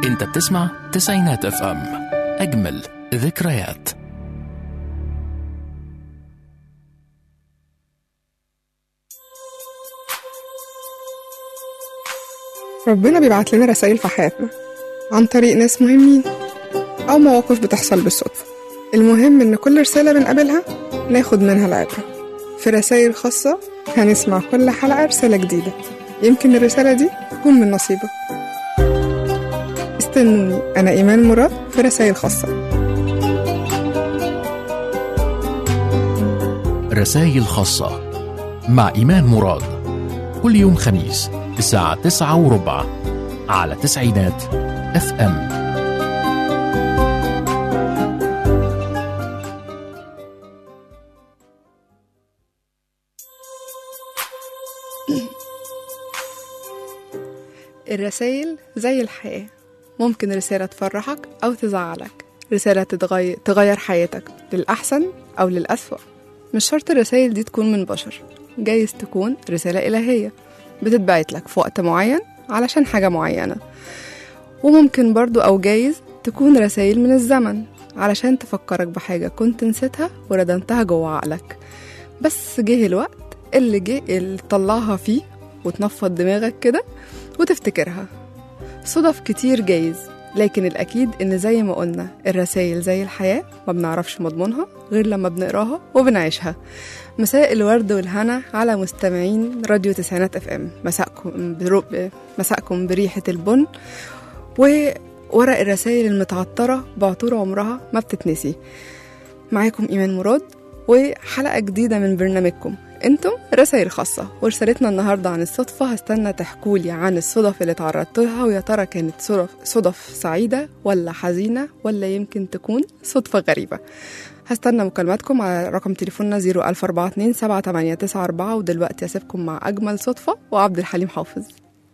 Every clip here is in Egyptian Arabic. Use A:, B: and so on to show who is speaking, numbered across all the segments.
A: انت بتسمع تسعينات اف ام اجمل ذكريات
B: ربنا بيبعت لنا رسائل في حياتنا عن طريق ناس مهمين أو مواقف بتحصل بالصدفة المهم إن كل رسالة بنقابلها ناخد منها العبرة في رسائل خاصة هنسمع كل حلقة رسالة جديدة يمكن الرسالة دي تكون من نصيبك استنوني أنا إيمان مراد في رسائل خاصة
A: رسائل خاصة مع إيمان مراد كل يوم خميس الساعة تسعة وربع على تسعينات اف ام
B: الرسائل زي الحياة ممكن رسالة تفرحك أو تزعلك رسالة تتغير, تغير حياتك للأحسن أو للأسوأ مش شرط الرسائل دي تكون من بشر جايز تكون رسالة إلهية بتتبعت لك في وقت معين علشان حاجة معينة وممكن برضو أو جايز تكون رسائل من الزمن علشان تفكرك بحاجة كنت نسيتها وردمتها جوه عقلك بس جه الوقت اللي جه اللي تطلعها فيه وتنفض دماغك كده وتفتكرها صدف كتير جايز لكن الأكيد إن زي ما قلنا الرسائل زي الحياة ما بنعرفش مضمونها غير لما بنقراها وبنعيشها مساء الورد والهنا على مستمعين راديو تسعينات اف ام مساءكم برو... مساءكم بريحة البن وورق الرسائل المتعطرة بعطور عمرها ما بتتنسي معاكم إيمان مراد وحلقة جديدة من برنامجكم انتم رسائل خاصة ورسالتنا النهاردة عن الصدفة هستنى تحكولي عن الصدف اللي تعرضت لها ويا ترى كانت صدف, صدف سعيدة ولا حزينة ولا يمكن تكون صدفة غريبة هستنى مكالماتكم على رقم تليفوننا 00427 7894 ودلوقتي هسيبكم مع أجمل صدفة وعبد الحليم حافظ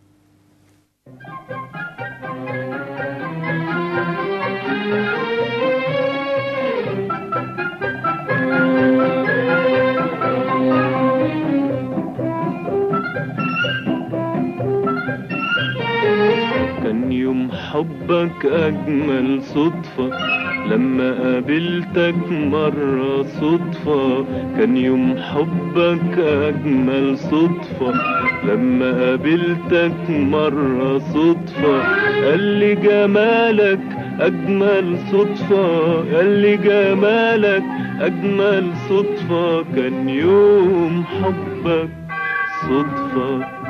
C: كان يوم حبك أجمل صدفة لما قابلتك مرة صدفة كان يوم حبك أجمل صدفة لما قابلتك مرة صدفة قال لي جمالك أجمل صدفة قال لي جمالك أجمل صدفة كان يوم حبك صدفة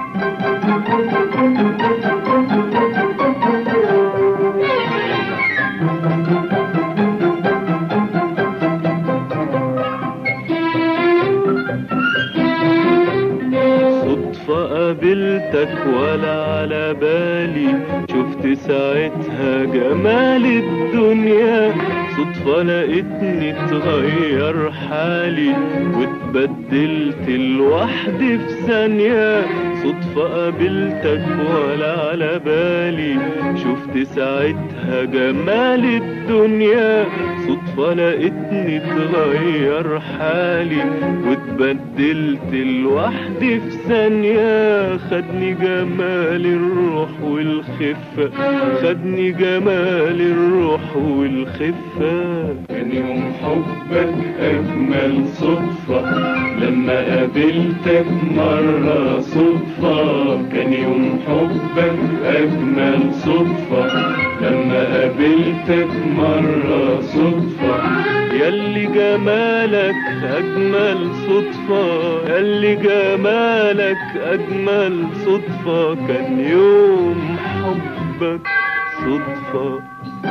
C: صدفة قابلتك ولا على بالي شفت ساعتها جمال الدنيا صدفة لقيتني اتغير حالي واتبدلت لوحدي في ثانية صدفة قابلتك ولا على بالي شفت ساعتها جمال الدنيا صدفة لقيتني اتغير حالي واتبدلت لوحدي في ثانية خدني جمال الروح والخفة خدني جمال الروح والخفة كان يوم حبك أجمل صدفة لما قابلتك مرة صدفة كان يوم حبك أجمل صدفة لما قابلتك مرة صدفة ياللي جمالك أجمل صدفة ياللي جمالك أجمل صدفة كان يوم حبك صدفة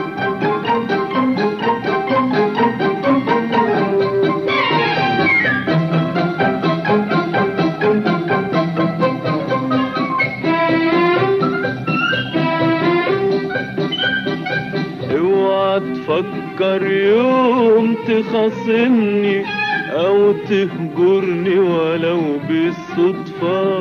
C: اوعى تفكر يوم تخاصمني او تهجرني ولو بالصدفة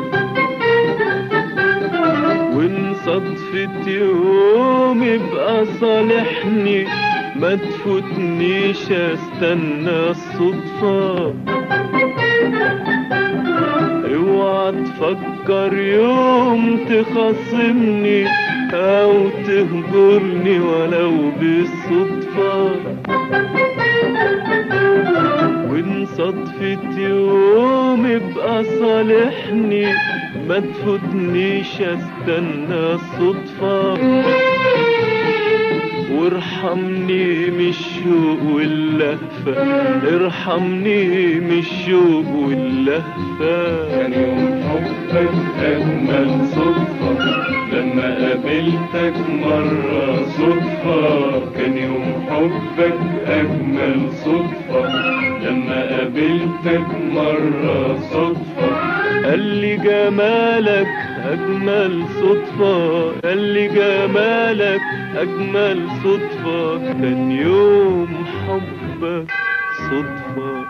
C: وان صدفة يوم يبقى صالحني ما تفوتنيش استنى الصدفة اوعى اوعى تفكر يوم تخاصمني او تهجرني ولو بالصدفة وان صدفة يوم ابقى صالحني ما تفوتنيش استنى الصدفة وارحمني من الشوق واللهفة ارحمني من الشوق واللهفة كان يوم حبك أجمل صدفة لما قابلتك مرة صدفة كان يوم حبك أجمل صدفة لما قابلتك مرة صدفة قال لي جمالك أجمل صدفة قال لي جمالك أجمل صدفة كان يوم حبك صدفة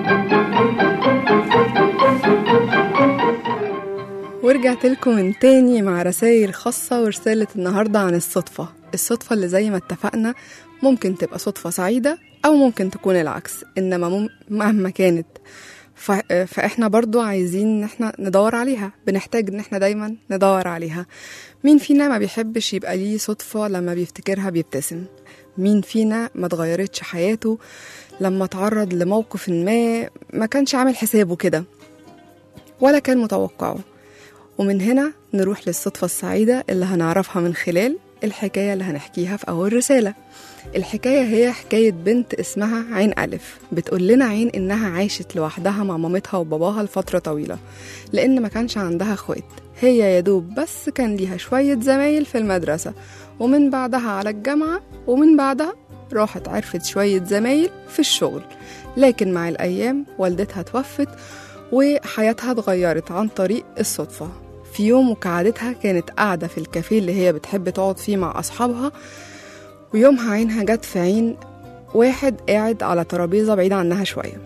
B: ورجعت لكم من تاني مع رسائل خاصة ورسالة النهاردة عن الصدفة الصدفة اللي زي ما اتفقنا ممكن تبقى صدفة سعيدة أو ممكن تكون العكس إنما مم- مهما كانت ف... فإحنا برضو عايزين إن إحنا ندور عليها بنحتاج إن إحنا دايما ندور عليها مين فينا ما بيحبش يبقى ليه صدفة لما بيفتكرها بيبتسم مين فينا ما اتغيرتش حياته لما تعرض لموقف ما ما كانش عامل حسابه كده ولا كان متوقعه ومن هنا نروح للصدفة السعيدة اللي هنعرفها من خلال الحكاية اللي هنحكيها في أول رسالة الحكاية هي حكاية بنت اسمها عين ألف بتقول لنا عين إنها عاشت لوحدها مع مامتها وباباها لفترة طويلة لأن ما كانش عندها اخوات هي يدوب بس كان ليها شوية زمايل في المدرسة ومن بعدها على الجامعة ومن بعدها راحت عرفت شوية زمايل في الشغل لكن مع الأيام والدتها توفت وحياتها اتغيرت عن طريق الصدفة في يوم وكعادتها كانت قاعدة في الكافيه اللي هي بتحب تقعد فيه مع أصحابها ويومها عينها جت في عين واحد قاعد على ترابيزة بعيدة عنها شوية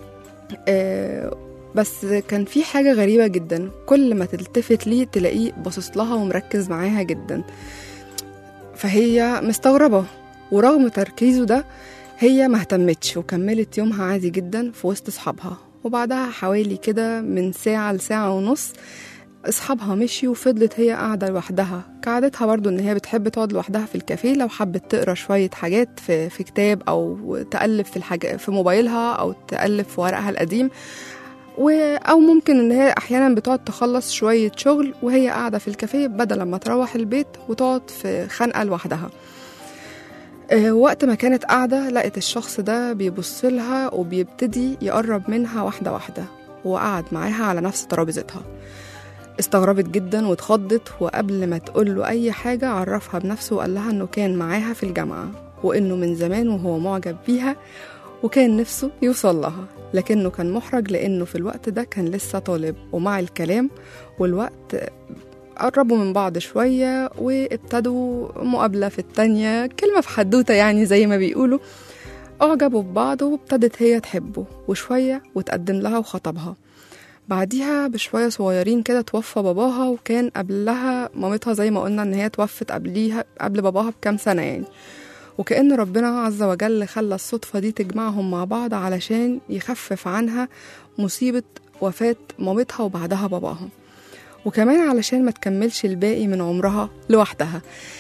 B: آه بس كان في حاجة غريبة جدا كل ما تلتفت ليه تلاقيه باصص لها ومركز معاها جدا فهي مستغربة ورغم تركيزه ده هي ما اهتمتش وكملت يومها عادي جدا في وسط اصحابها وبعدها حوالي كده من ساعة لساعة ونص اصحابها مشيوا وفضلت هي قاعدة لوحدها كعادتها برضو ان هي بتحب تقعد لوحدها في الكافيه لو حبت تقرا شوية حاجات في, في كتاب او تقلب في الحاجة في موبايلها او تقلب في ورقها القديم و... او ممكن ان هي احيانا بتقعد تخلص شوية شغل وهي قاعدة في الكافيه بدل ما تروح البيت وتقعد في خنقة لوحدها آه، وقت ما كانت قاعدة لقت الشخص ده بيبص لها وبيبتدي يقرب منها واحدة واحدة وقعد معاها على نفس ترابيزتها استغربت جدا واتخضت وقبل ما تقول له أي حاجة عرفها بنفسه وقال لها إنه كان معاها في الجامعة وإنه من زمان وهو معجب بيها وكان نفسه يوصل لها لكنه كان محرج لأنه في الوقت ده كان لسه طالب ومع الكلام والوقت قربوا من بعض شوية وابتدوا مقابلة في التانية كلمة في حدوتة يعني زي ما بيقولوا أعجبوا ببعض وابتدت هي تحبه وشوية وتقدم لها وخطبها بعديها بشوية صغيرين كده توفى باباها وكان قبلها مامتها زي ما قلنا ان هي توفت قبليها قبل باباها بكام سنة يعني وكأن ربنا عز وجل خلى الصدفة دي تجمعهم مع بعض علشان يخفف عنها مصيبة وفاة مامتها وبعدها باباها وكمان علشان ما تكملش الباقي من عمرها لوحدها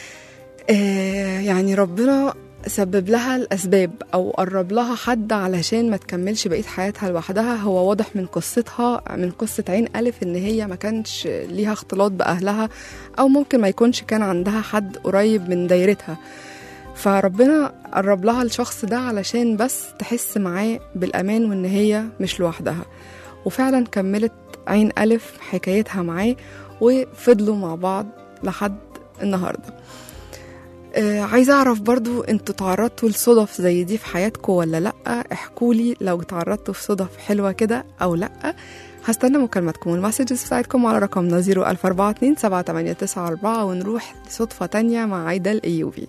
B: آه يعني ربنا سبب لها الأسباب أو قرب لها حد علشان ما تكملش بقية حياتها لوحدها هو واضح من قصتها من قصة عين ألف إن هي ما كانش ليها اختلاط بأهلها أو ممكن ما يكونش كان عندها حد قريب من دايرتها فربنا قرب لها الشخص ده علشان بس تحس معاه بالأمان وإن هي مش لوحدها وفعلا كملت عين ألف حكايتها معاه وفضلوا مع بعض لحد النهارده آه عايزة أعرف برضو انتوا تعرضتوا لصدف زي دي في حياتكم ولا لأ احكولي لو تعرضتوا في صدف حلوة كده أو لأ هستنى مكالماتكم والمسجز بتاعتكم على رقمنا 00427 7894 ونروح لصدفة تانية مع عايدة الأيوبي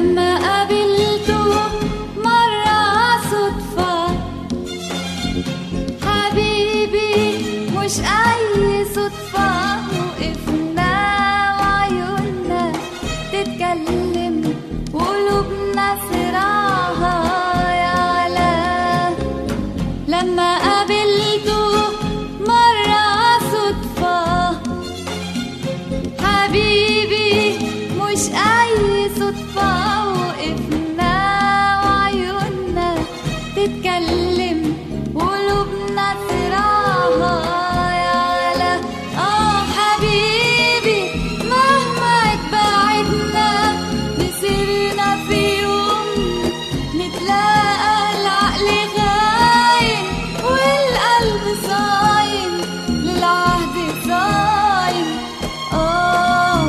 D: لما قابلته مرة صدفة حبيبي مش أي صدفة وقفنا وعيوننا تتكلم وقلوبنا صراعها يعلى لما قابلته مرة صدفة حبيبي مش أي صدفة وقفنا وعيوننا تتكلم وقلوبنا صراعها يعلى آه حبيبي مهما اتبعدنا مسيرنا في يوم نتلاقى العقل غايم والقلب صايم للعهد صايم آه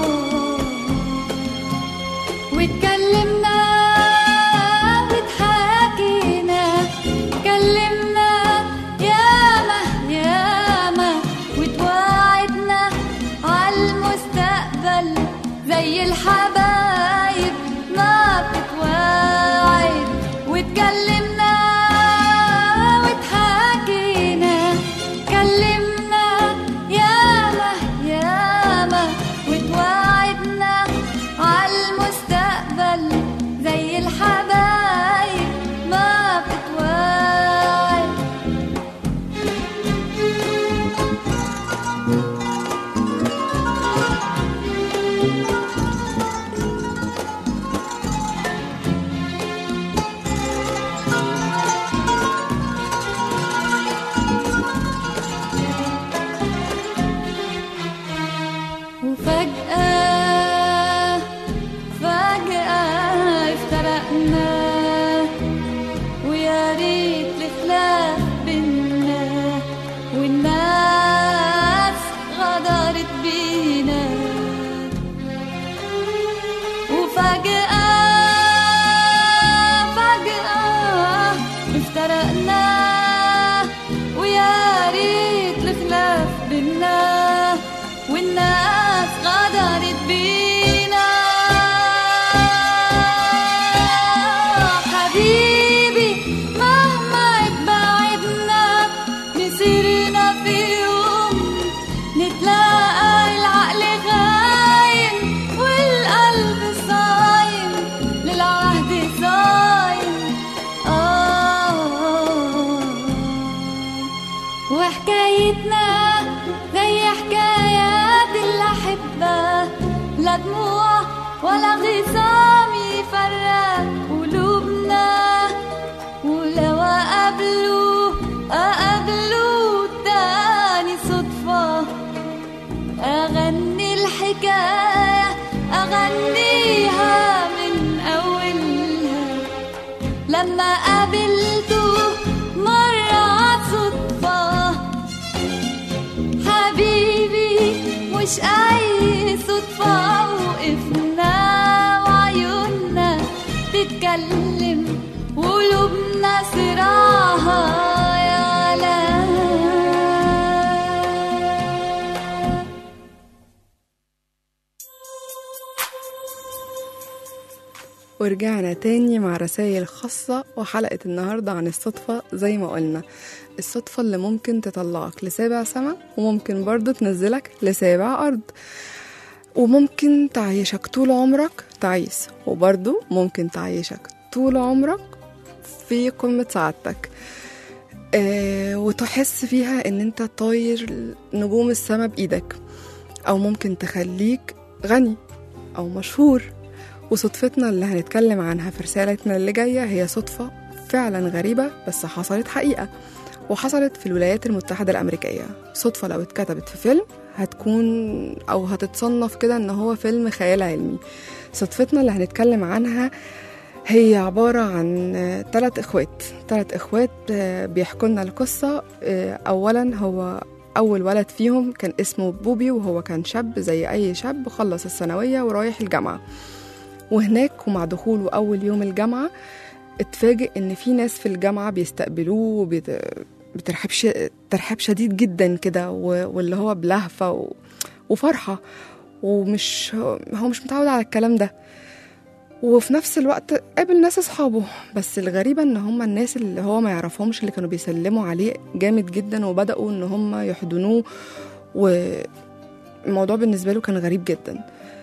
D: واتكلمنا واتحاكينا كلمنا ياما ياما وتواعدنا عالمستقبل زي الحبايب ما بتتواعد واتكلمنا واتحاكينا كلمنا ياما ياما وتواعدنا عالمستقبل زي الحبايب ما بتتواعد وفجأة فجأة افترقنا ويا ريت الخلاف بينا والناس غدرت بينا وفجأة فجأة افترقنا ويا ريت الخلاف بينا والناس غدرت بينا حبيبي مهما اتبعدنا مسيرنا في يوم نتلاقى العقل غايم والقلب صايم للعهد صايم آه وحكايتنا زي حكايات الأحبة لا دموع ولا غصام يفرق قلوبنا ولو أقابلوا أقابلوا تاني صدفة أغني الحكاية أغنيها من أولها لما قابلته مرة صدفة حبيبي مش أي صدفة وقفنا وعيوننا تتكلم وقلوبنا صراعها يعلى
B: ورجعنا تاني مع رسائل خاصة وحلقة النهاردة عن الصدفة زي ما قلنا الصدفة اللي ممكن تطلعك لسابع سما وممكن برضو تنزلك لسابع أرض وممكن تعيشك طول عمرك تعيس وبرضو ممكن تعيشك طول عمرك في قمة سعادتك آه وتحس فيها ان انت طاير نجوم السما بإيدك أو ممكن تخليك غني أو مشهور وصدفتنا اللي هنتكلم عنها في رسالتنا اللي جاية هي صدفة فعلا غريبة بس حصلت حقيقة وحصلت في الولايات المتحدة الأمريكية صدفة لو اتكتبت في فيلم هتكون أو هتتصنف كده إن هو فيلم خيال علمي صدفتنا اللي هنتكلم عنها هي عبارة عن ثلاث إخوات ثلاث إخوات آه، بيحكوا لنا القصة آه، أولا هو أول ولد فيهم كان اسمه بوبي وهو كان شاب زي أي شاب خلص الثانوية ورايح الجامعة وهناك ومع دخوله أول يوم الجامعة اتفاجئ إن في ناس في الجامعة بيستقبلوه وبت- بترحيب ش... ترحيب شديد جدا كده و- واللي هو بلهفة و... وفرحة ومش هو مش متعود على الكلام ده وفي نفس الوقت قابل ناس اصحابه بس الغريبه ان هم الناس اللي هو ما يعرفهمش اللي كانوا بيسلموا عليه جامد جدا وبداوا ان هم يحضنوه والموضوع بالنسبه له كان غريب جدا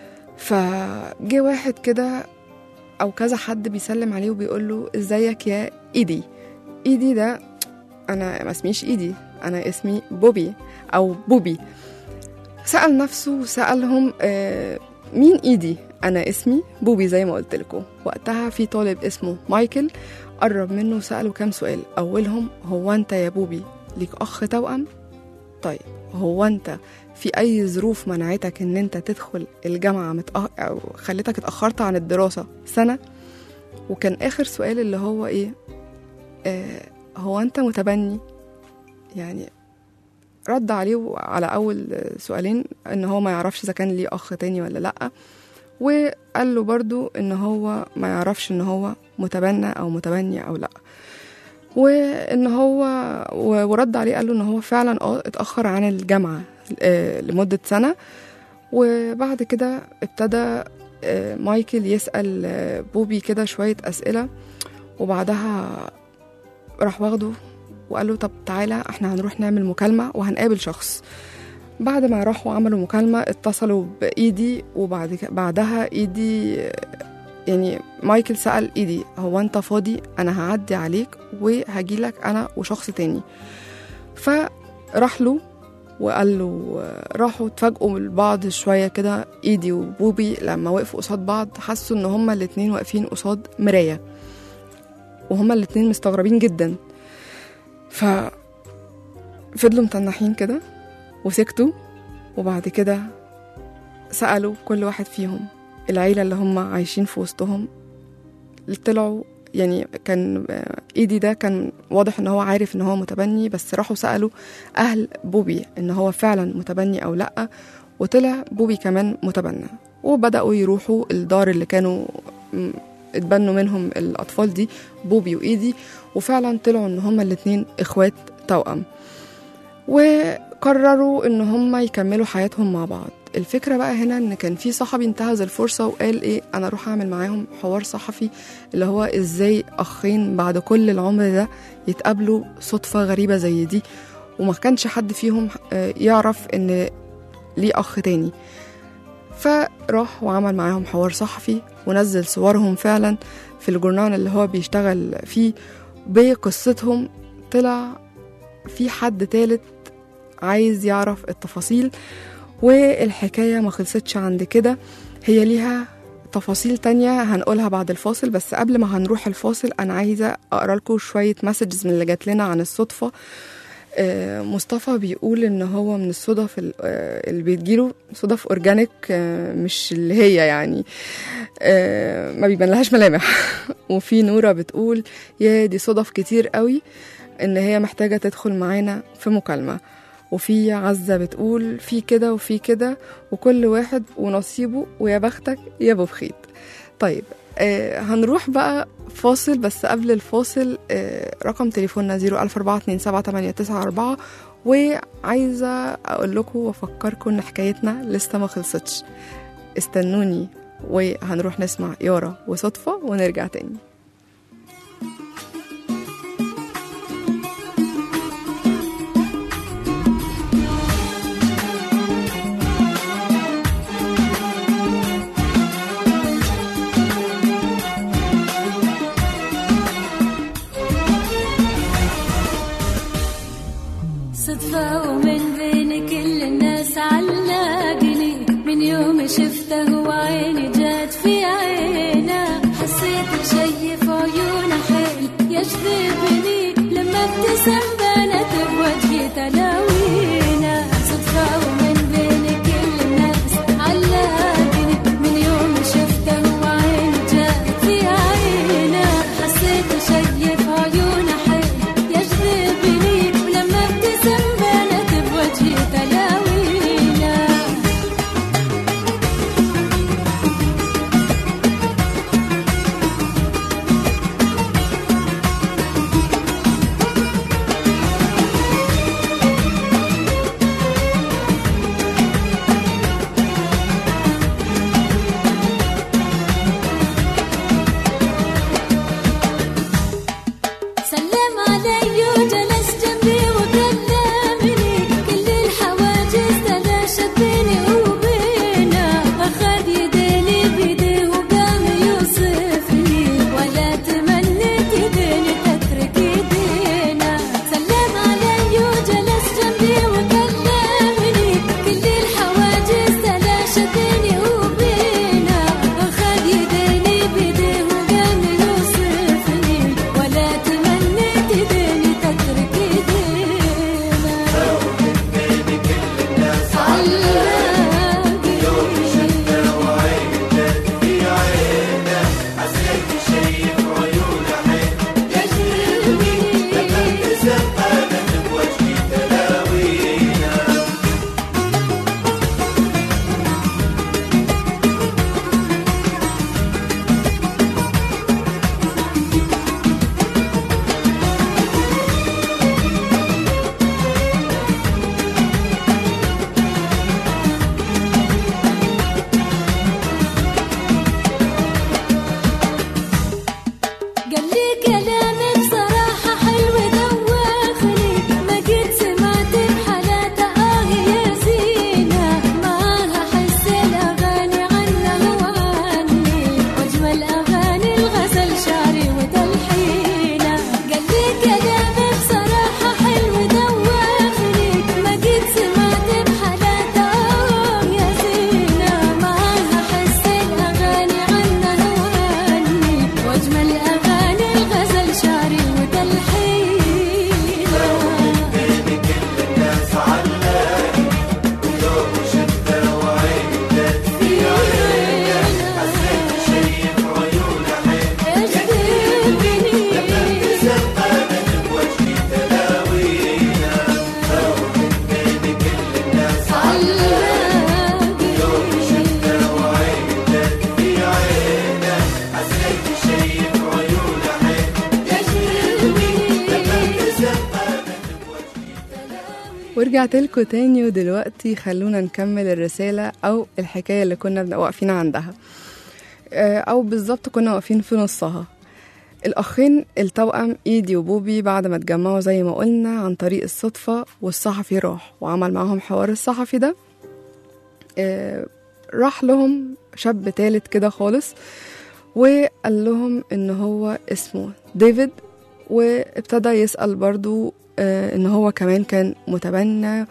B: فجه واحد كده او كذا حد بيسلم عليه وبيقول له ازيك يا ايدي ايدي ده انا ما اسميش ايدي انا اسمي بوبي او بوبي سأل نفسه وسألهم آه مين ايدي انا اسمي بوبي زي ما قلت لكم وقتها في طالب اسمه مايكل قرب منه وسأله كام سؤال اولهم هو انت يا بوبي ليك اخ توأم طيب هو انت في اي ظروف منعتك ان انت تدخل الجامعه متأخ... او خلتك اتاخرت عن الدراسه سنه وكان اخر سؤال اللي هو ايه آه هو انت متبني يعني رد عليه على اول سؤالين ان هو ما يعرفش اذا كان ليه اخ تاني ولا لا وقال له برضو ان هو ما يعرفش ان هو متبنى او متبني او لا وان هو و- ورد عليه قال له ان هو فعلا اه اتاخر عن الجامعه آه، لمده سنه وبعد كده ابتدى آه، مايكل يسال آه، بوبي كده شويه اسئله وبعدها راح واخده وقال له طب تعالى احنا هنروح نعمل مكالمه وهنقابل شخص بعد ما راحوا عملوا مكالمه اتصلوا بايدي وبعد ك- بعدها ايدي يعني مايكل سأل ايدي هو انت فاضي انا هعدي عليك وهجيلك انا وشخص تاني فراح له وقال له راحوا اتفاجئوا من بعض شويه كده ايدي وبوبي لما وقفوا قصاد بعض حسوا ان هما الاتنين واقفين قصاد مرايه وهما الاتنين مستغربين جدا ف فضلوا متنحين كده وسكتوا وبعد كده سألوا كل واحد فيهم العيلة اللي هم عايشين في وسطهم اللي طلعوا يعني كان آه، ايدي ده كان واضح ان هو عارف ان هو متبني بس راحوا سألوا اهل بوبي ان هو فعلا متبني او لا وطلع بوبي كمان متبنى وبدأوا يروحوا الدار اللي كانوا م- اتبنوا منهم الأطفال دي بوبي وإيدي وفعلا طلعوا إن هما الاتنين إخوات توأم وقرروا إن هما يكملوا حياتهم مع بعض الفكرة بقى هنا إن كان في صحفي انتهز الفرصة وقال إيه أنا أروح أعمل معاهم حوار صحفي اللي هو إزاي أخين بعد كل العمر ده يتقابلوا صدفة غريبة زي دي وما كانش حد فيهم آه، يعرف إن ليه أخ تاني فراح وعمل معاهم حوار صحفي ونزل صورهم فعلا في الجورنال اللي هو بيشتغل فيه بقصتهم طلع في حد تالت عايز يعرف التفاصيل والحكاية ما خلصتش عند كده هي ليها تفاصيل تانية هنقولها بعد الفاصل بس قبل ما هنروح الفاصل أنا عايزة أقرأ لكم شوية مسجز من اللي جات لنا عن الصدفة آه، مصطفى بيقول ان هو من الصدف ال- آه، اللي بتجيله صدف اورجانيك آه، مش اللي هي يعني آه، ما بيبان لهاش ملامح وفي نورة بتقول يا دي صدف كتير قوي ان هي محتاجة تدخل معانا في مكالمة وفي عزة بتقول في كده وفي كده وكل واحد ونصيبه ويا بختك يا ابو بخيت طيب آه هنروح بقى فاصل بس قبل الفاصل آه رقم تليفوننا 014278994 وعايزة أقول لكم وأفكركم إن حكايتنا لسه ما خلصتش استنوني وهنروح نسمع يارا وصدفة ونرجع تاني
D: صدفة ومن بين كل الناس علاقني من يوم شفته وعيني جات في عينه حسيت بشي في عيونه حيل يجذبني لما ابتسم بانت بوجهي تلاوينه صدفة ومن بين كل الناس علاقني من يوم شفته وعيني جات في عينه حسيت بشي في عيونه حيل يجذبني ولما ابتسم بانت بوجهي تلاوينه كلامي بصراحة حلو دوخني ما جيت سمعت بحالاتها آه يا زينة معاها حس الأغاني عنها وعني وأجمل أغاني الغزل شعري وتلحينه قال لي كلامي بصراحة حلو دوخني ما جيت سمعت بحالاتها آه يا زينة معاها حس الأغاني عنها وعني وأجمل أغاني الغزل شعري وتلحينه
B: ورجعت لكم تاني ودلوقتي خلونا نكمل الرسالة أو الحكاية اللي كنا بن- واقفين عندها آه، أو بالظبط كنا واقفين في نصها الأخين التوأم إيدي وبوبي بعد ما اتجمعوا زي ما قلنا عن طريق الصدفة والصحفي راح وعمل معاهم حوار الصحفي ده آه، راح لهم شاب تالت كده خالص وقال لهم إن هو اسمه ديفيد وابتدى يسأل برضو آه، ان هو كمان كان متبنى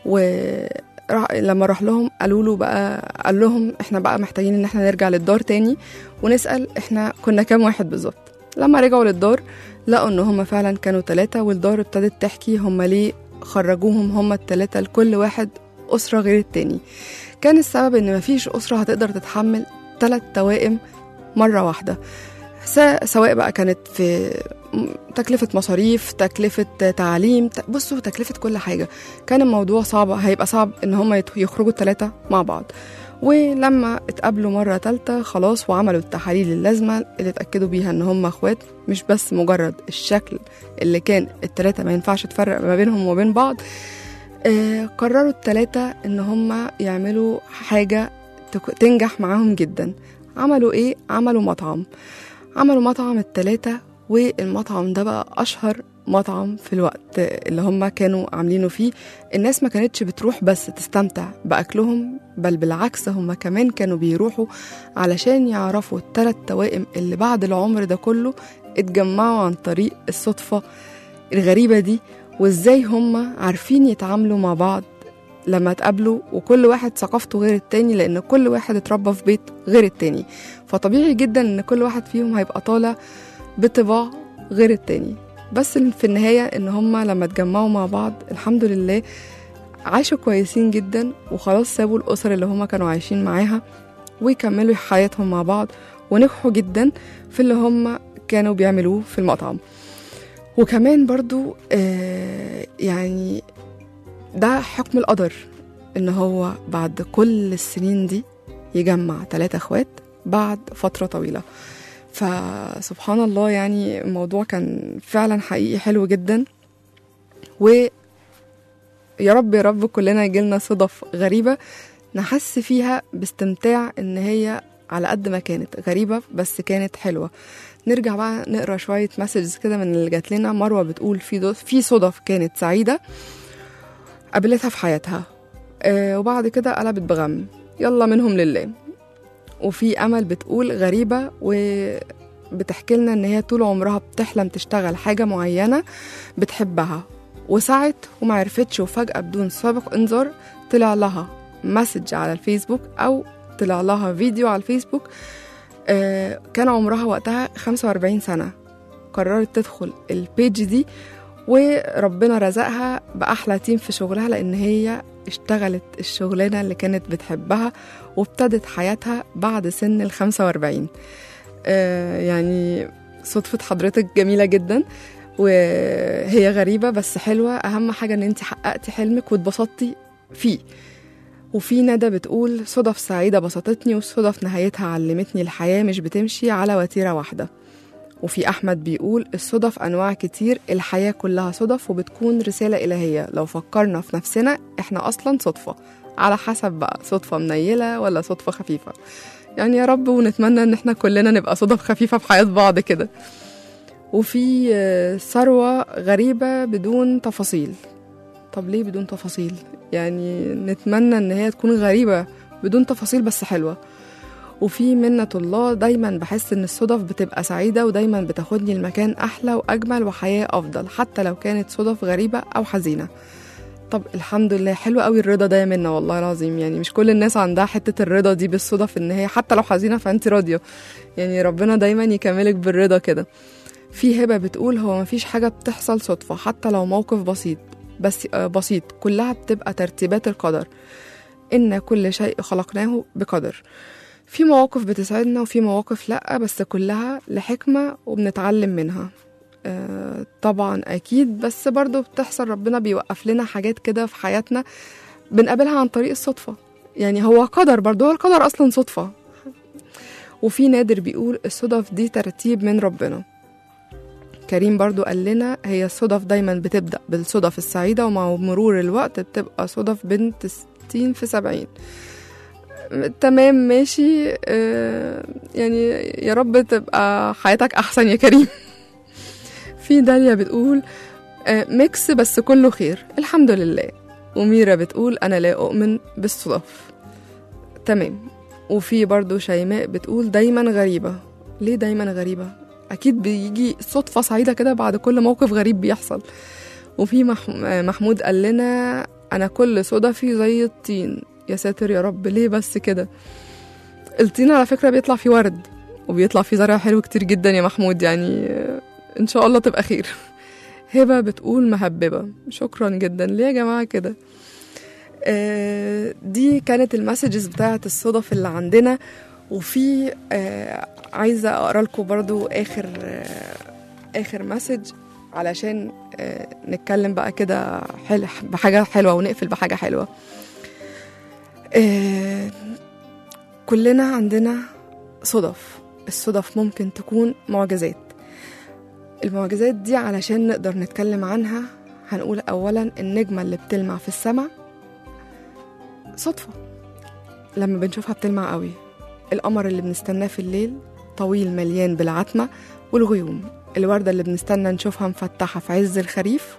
B: ولما راح لهم قالوا له بقى قال لهم احنا بقى محتاجين ان احنا نرجع للدار تاني ونسأل احنا كنا كام واحد بالظبط لما رجعوا للدار لقوا ان هم فعلا كانوا ثلاثة والدار ابتدت تحكي هم ليه خرجوهم هم الثلاثة لكل واحد أسرة غير التاني كان السبب ان مفيش أسرة هتقدر تتحمل ثلاث توائم مرة واحدة س- سواء بقى كانت في م- تكلفة مصاريف تكلفة تعليم ت- بصوا تكلفة كل حاجة كان الموضوع صعب هيبقى صعب ان هم يخرجوا الثلاثة مع بعض ولما اتقابلوا مرة تالتة خلاص وعملوا التحاليل اللازمة اللي اتأكدوا بيها ان هم اخوات مش بس مجرد الشكل اللي كان التلاتة ما ينفعش تفرق ما بينهم وبين بعض آه قرروا التلاتة ان هم يعملوا حاجة تك- تنجح معاهم جدا عملوا ايه؟ عملوا مطعم عملوا مطعم التلاتة والمطعم ده بقى أشهر مطعم في الوقت اللي هم كانوا عاملينه فيه الناس ما كانتش بتروح بس تستمتع بأكلهم بل بالعكس هم كمان كانوا بيروحوا علشان يعرفوا التلات توائم اللي بعد العمر ده كله اتجمعوا عن طريق الصدفة الغريبة دي وازاي هم عارفين يتعاملوا مع بعض لما اتقابلوا وكل واحد ثقافته غير التاني لأن كل واحد اتربى في بيت غير التاني فطبيعي جدا ان كل واحد فيهم هيبقى طالع بطباع غير التاني بس في النهاية ان هما لما اتجمعوا مع بعض الحمد لله عاشوا كويسين جدا وخلاص سابوا الأسر اللي هما كانوا عايشين معاها ويكملوا حياتهم مع بعض ونجحوا جدا في اللي هما كانوا بيعملوه في المطعم وكمان برضو آه يعني ده حكم القدر ان هو بعد كل السنين دي يجمع ثلاثة اخوات بعد فترة طويلة فسبحان الله يعني الموضوع كان فعلا حقيقي حلو جدا و يا رب يا رب كلنا يجيلنا صدف غريبة نحس فيها باستمتاع ان هي على قد ما كانت غريبة بس كانت حلوة نرجع بقى نقرا شوية مسجز كده من اللي جات لنا مروة بتقول في دو- في صدف كانت سعيدة قابلتها في حياتها آه وبعد كده قلبت بغم يلا منهم لله وفي امل بتقول غريبه وبتحكي لنا ان هي طول عمرها بتحلم تشتغل حاجه معينه بتحبها وسعت وما عرفتش وفجاه بدون سابق انذار طلع لها مسج على الفيسبوك او طلع لها فيديو على الفيسبوك آه كان عمرها وقتها 45 سنه قررت تدخل البيج دي وربنا رزقها بأحلى تيم في شغلها لأن هي اشتغلت الشغلانة اللي كانت بتحبها وابتدت حياتها بعد سن ال 45 آه يعني صدفة حضرتك جميلة جدا وهي غريبة بس حلوة أهم حاجة إن أنت حققتي حلمك واتبسطتي فيه وفي ندى بتقول صدف سعيدة بسطتني والصدف نهايتها علمتني الحياة مش بتمشي على وتيرة واحدة وفي أحمد بيقول الصدف أنواع كتير الحياة كلها صدف وبتكون رسالة إلهية لو فكرنا في نفسنا إحنا أصلا صدفة على حسب بقى صدفة منيلة ولا صدفة خفيفة يعني يا رب ونتمنى إن إحنا كلنا نبقى صدف خفيفة في حياة بعض كده وفي آه، ثروة غريبة بدون تفاصيل طب ليه بدون تفاصيل يعني نتمنى ان هي تكون غريبة بدون تفاصيل بس حلوة وفي منة الله دايما بحس ان الصدف بتبقى سعيدة ودايما بتاخدني المكان احلى واجمل وحياة افضل حتى لو كانت صدف غريبة او حزينة طب الحمد لله حلو قوي الرضا ده يا منة والله العظيم يعني مش كل الناس عندها حتة الرضا دي بالصدف ان هي حتى لو حزينة فانت راضية يعني ربنا دايما يكملك بالرضا كده في هبة بتقول هو مفيش حاجة بتحصل صدفة حتى لو موقف بسيط بس آه، بسيط كلها بتبقى ترتيبات القدر إن كل شيء خلقناه بقدر في مواقف بتسعدنا وفي مواقف لأ بس كلها لحكمة وبنتعلم منها آه، طبعا أكيد بس برضو بتحصل ربنا بيوقف لنا حاجات كده في حياتنا بنقابلها عن طريق الصدفة يعني هو قدر برضو هو القدر أصلا صدفة وفي نادر بيقول الصدف دي ترتيب من ربنا كريم برضو قال لنا هي الصدف دايما بتبدأ بالصدف السعيدة ومع مرور الوقت بتبقى صدف بنت ستين في سبعين تمام ماشي آه، يعني يا رب تبقى حياتك أحسن يا كريم في داليا بتقول آه، ميكس بس كله خير الحمد لله وميرا بتقول أنا لا أؤمن بالصدف تمام وفي برضو شيماء بتقول دايما غريبة ليه دايما غريبة أكيد بيجي صدفة سعيدة كده بعد كل موقف غريب بيحصل وفي مح... محمود قال لنا أنا كل صدفي زي الطين يا ساتر يا رب ليه بس كده الطين على فكرة بيطلع فيه ورد وبيطلع فيه زرع حلو كتير جدا يا محمود يعني آه، إن شاء الله تبقى خير هبة بتقول مهببة شكرا جدا ليه يا جماعة كده آه، دي كانت المسجز بتاعت الصدف اللي عندنا وفي آه، عايزة أقرأ لكم برضو آخر آه، آخر مسج علشان آه، نتكلم بقى كده حل بحاجة حلوة ونقفل بحاجة حلوة آه، كلنا عندنا صدف الصدف ممكن تكون معجزات المعجزات دي علشان نقدر نتكلم عنها هنقول أولا النجمة اللي بتلمع في السماء صدفة لما بنشوفها بتلمع قوي القمر اللي بنستناه في الليل طويل مليان بالعتمة والغيوم الوردة اللي بنستنى نشوفها مفتحة في عز الخريف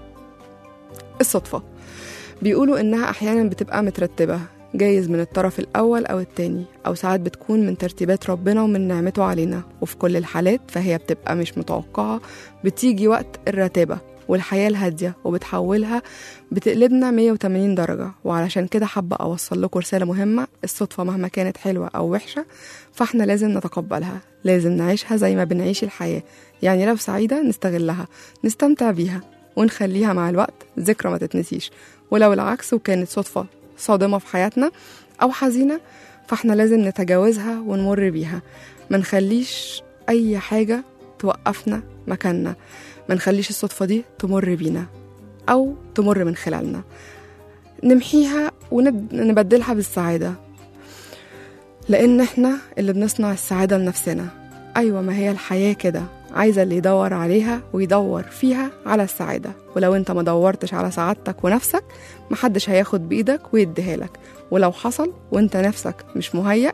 B: الصدفة بيقولوا إنها أحيانا بتبقى مترتبة جايز من الطرف الأول أو التاني أو ساعات بتكون من ترتيبات ربنا ومن نعمته علينا وفي كل الحالات فهي بتبقى مش متوقعة بتيجي وقت الرتابة والحياة الهادية وبتحولها بتقلبنا 180 درجة وعلشان كده حابة أوصل لكم رسالة مهمة الصدفة مهما كانت حلوة أو وحشة فاحنا لازم نتقبلها لازم نعيشها زي ما بنعيش الحياة يعني لو سعيدة نستغلها نستمتع بيها ونخليها مع الوقت ذكرى ما تتنسيش ولو العكس وكانت صدفة صادمة في حياتنا أو حزينة فاحنا لازم نتجاوزها ونمر بيها ما نخليش أي حاجة توقفنا مكاننا ما نخليش الصدفة دي تمر بينا أو تمر من خلالنا نمحيها ونبدلها بالسعادة لأن احنا اللي بنصنع السعادة لنفسنا أيوة ما هي الحياة كده عايزة اللي يدور عليها ويدور فيها على السعادة ولو انت ما دورتش على سعادتك ونفسك محدش هياخد بإيدك ويديها لك ولو حصل وانت نفسك مش مهيأ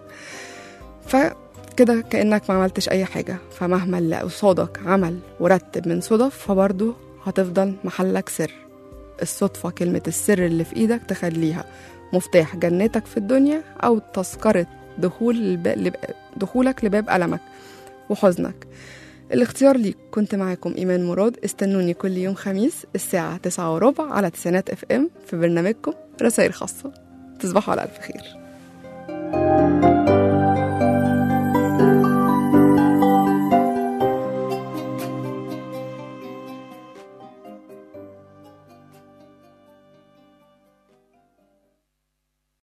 B: فكده كأنك ما عملتش أي حاجة فمهما اللي قصادك عمل ورتب من صدف فبرضه هتفضل محلك سر الصدفة كلمة السر اللي في إيدك تخليها مفتاح جنتك في الدنيا أو تذكرة دخول الب... لب... دخولك لباب ألمك وحزنك الاختيار ليك كنت معاكم إيمان مراد استنوني كل يوم خميس الساعة تسعة وربع على تسعينات اف ام في برنامجكم رسائل خاصة تصبحوا على ألف خير